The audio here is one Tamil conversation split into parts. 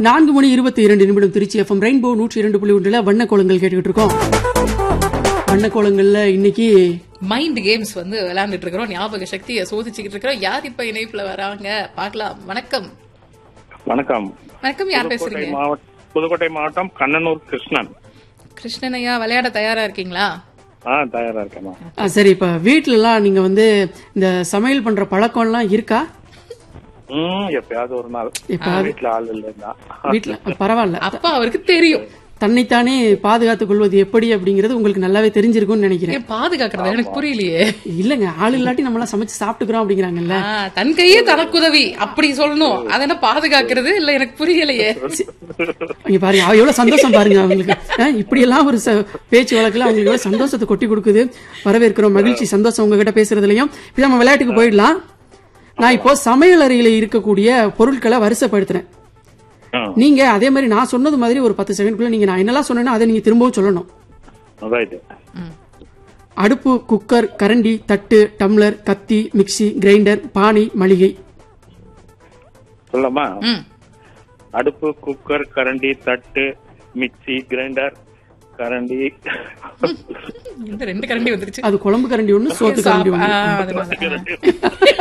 நான்கு மணி இருபத்தி இரண்டு நிமிடம் திருச்சி எஃப்எம் ரெயின்போ நூற்றி இரண்டு புள்ளி ஒன்றுல வண்ண கோலங்கள் கேட்டுக்கிட்டு இருக்கோம் வண்ண கோலங்கள்ல இன்னைக்கு மைண்ட் கேம்ஸ் வந்து விளையாண்டுட்டு இருக்கிறோம் ஞாபக சக்தியை சோதிச்சுக்கிட்டு இருக்கிறோம் யார் இப்ப இணைப்புல வராங்க பார்க்கலாம் வணக்கம் வணக்கம் வணக்கம் யார் புதுக்கோட்டை பேசுறீங்க மாவட்டம் புதுக்கோட்டை மாவட்டம் கண்ணனூர் கிருஷ்ணன் கிருஷ்ணன் ஐயா விளையாட தயாரா இருக்கீங்களா ஆ தயாரா இருக்கேம்மா ஆ, சரி இப்ப வீட்ல எல்லாம் நீங்க வந்து இந்த சமையல் பண்ற பழக்கம் எல்லாம் இருக்கா ம் எப்பயாவது ஒரு நாள் எப்பயாவது? வீட்டுல ஆள் இல்லைன்னா வீட்ல பரவாயில்ல அப்பா அவருக்கு தெரியும் தன்னைத்தானே பாதுகாத்துக் கொள்வது எப்படி அப்படிங்கறது உங்களுக்கு நல்லாவே தெரிஞ்சிருக்கும்னு நினைக்கிறேன் ஏன் பாதுகாக்கிறது எனக்கு புரியலையே இல்லங்க ஆள் இல்லாட்டி நம்மளாம் சமைச்சு சாப்பிட்டுக்கிறோம் அப்படிங்கிறாங்கல்ல ஆ, தன் கையே தனக்குதவி அப்படி சொல்லணும் அது என்ன பாதுகாக்கிறது இல்ல எனக்கு புரியலையே இங்க பாருங்க அவ எவ்வளவு சந்தோஷம் பாருங்க அவங்களுக்கு அஹ், இப்படி எல்லாம் ஒரு ச- பேச்சு வழக்குல அவங்களுக்கு எவ்வளவு சந்தோஷத்தை கொட்டி கொடுக்குது வரவேற்கிறோம் மகிழ்ச்சி சந்தோஷம் உங்ககிட்ட பேசுறதுலயும் இப்ப நம்ம விளையாட்டுக்கு போயிடலாம் நான் இப்போ சமையல் அறையில இருக்கக்கூடிய பொருட்களை வரிசைப்படுத்துறேன் ம், நீங்க அதே மாதிரி நான் சொன்னது மாதிரி ஒரு பத்து செகண்ட்குள்ள நீங்க நான் என்னெல்லாம் சொன்னேனோ அதை நீங்க திரும்பவும் சொல்லணும் ரைட்டு அடுப்பு குக்கர் கரண்டி தட்டு டம்ளர் கத்தி மிக்ஸி கிரைண்டர் பானை மளிகை சொல்லமா ம். அடுப்பு குக்கர் கரண்டி தட்டு மிக்ஸி கிரைண்டர் கரண்டி இந்த ரெண்டு கரண்டி வந்துருச்சு அது குழம்பு கரண்டி ஒண்ணு சோத்து கரண்டி ஆ, ஒண்ணு அதனால.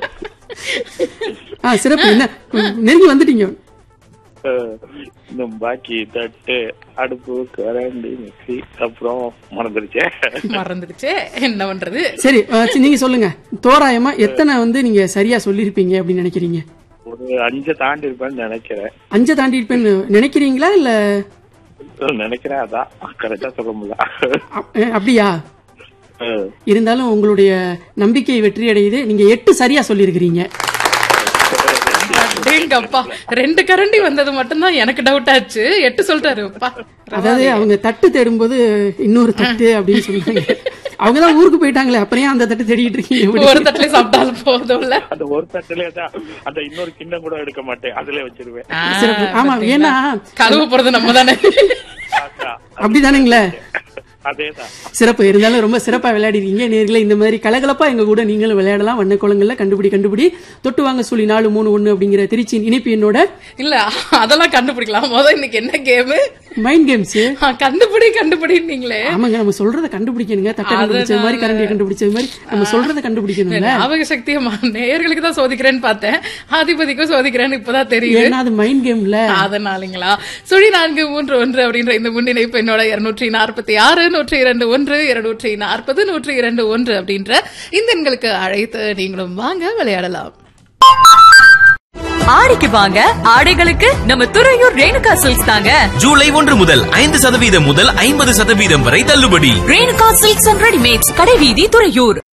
ஆ சிறப்பு என்ன நெருங்கி வந்துட்டீங்க அஹ், இன்னும் பாக்கி தட்டு அடுப்பு கரண்டி மிக்ஸி அப்புறம் மறந்துருச்சே மறந்துடுச்சே என்ன பண்றது சரி ஆ, சரி, நீங்க சொல்லுங்க தோராயமா எத்தனை வந்து நீங்க சரியா சொல்லிருப்பீங்க அப்படின்னு நினைக்கிறீங்க ஒரு அஞ்சு தாண்டி இருப்பேன்னு நினைக்கிறேன் அஞ்சை தாண்டி இருப்பேன்னு நினைக்கிறீங்களா இல்ல நினைக்கிறேன் அதான் கரெக்டா சொல்ல முடியல அப்- அஹ், அப்படியா அஹ், இருந்தாலும் உங்களுடைய நம்பிக்கை வெற்றி அடையுது நீங்க எட்டு சரியா சொல்லியிருக்கிறீங்க அடேங்கப்பா ரெண்டு கரண்டி வந்தது மட்டும்தான் எனக்கு டவுட் ஆச்சு எட்டு சொல்லிட்டாரு அப்பா அதாவது அவங்க தட்டு தேடும்போது இன்னொரு தட்டு அப்படின்னு சொன்னாங்க அவங்கதான் ஊருக்கு போயிட்டாங்களே அப்புறம் ஏன் அந்த தட்டு தேடிட்டு இருக்கீங்க ஒரு தட்டுல சாப்பிட்டாலும் போதும்ல அந்த ஒரு தட்டுலயே தான் அந்த இன்னொரு கிண்ணம் கூட எடுக்க மாட்டேன் அதுல வச்சிருவேன் ஆ, சிறப்பு. ஆமா ஏன்னா கழுவ போறது நம்ம தானே அதான். அப்படிதானுங்களே அதேதான் சிறப்பு இருந்தாலும் ரொம்ப சிறப்பா விளையாடிருக்கீங்க நேர்களை இந்த மாதிரி கலகலப்பா எங்க கூட நீங்களும் விளையாடலாம் வண்ண குளங்கள்ல கண்டுபிடி கண்டுபிடி தொட்டு வாங்க சொல்லி நாலு மூணு ஒண்ணு அப்படிங்கிற திருச்சியின் இணைப்பு என்னோட இல்ல அதெல்லாம் கண்டுபிடிக்கலாம் முதல் இன்னைக்கு என்ன கேம் மைண்ட் கேம்ஸ் கண்டுபிடி கண்டுபிடின்னீங்களே ஆமாங்க நம்ம சொல்றத கண்டுபிடிக்கணுங்க தட்டை கண்டுபிடிச்சது மாதிரி கரண்டியை கண்டுபிடிச்சது மாதிரி நம்ம சொல்றத கண்டுபிடிக்கணும்ல ஞாபக சக்தியை ம- நேயர்களுக்கு தான் சோதிக்கிறேன்னு பார்த்தேன் ஆதிபதிக்கும் சோதிக்கிறேன்னு இப்பதான் தெரியுது ஏன்னா அது மைண்ட் கேம்ல அதனாலங்களா சுழி நான்கு மூன்று ஒன்று அப்படின்ற இந்த முன்னிணைப்பு என்னோட இருநூற்றி நாற்பத்தி ஆறு நூற்றி இரண்டு ஒன்று இருநூற்றி நாற்பது நூற்றி இரண்டு ஒன்று அப்படின்ற இந்த எண்களுக்கு அழைத்து நீங்களும் வாங்க விளையாடலாம் ஆடிக்கு வாங்க ஆடைகளுக்கு நம்ம துறையூர் ரேணுகா சில்க்ஸ் தாங்க ஜூலை ஒன்று முதல் ஐந்து சதவீதம் முதல் ஐம்பது சதவீதம் வரை தள்ளுபடி ரேணுகா சில்க்ஸ் அண்ட் ரெடிமேட்ஸ் கடைவீதி துறையூர்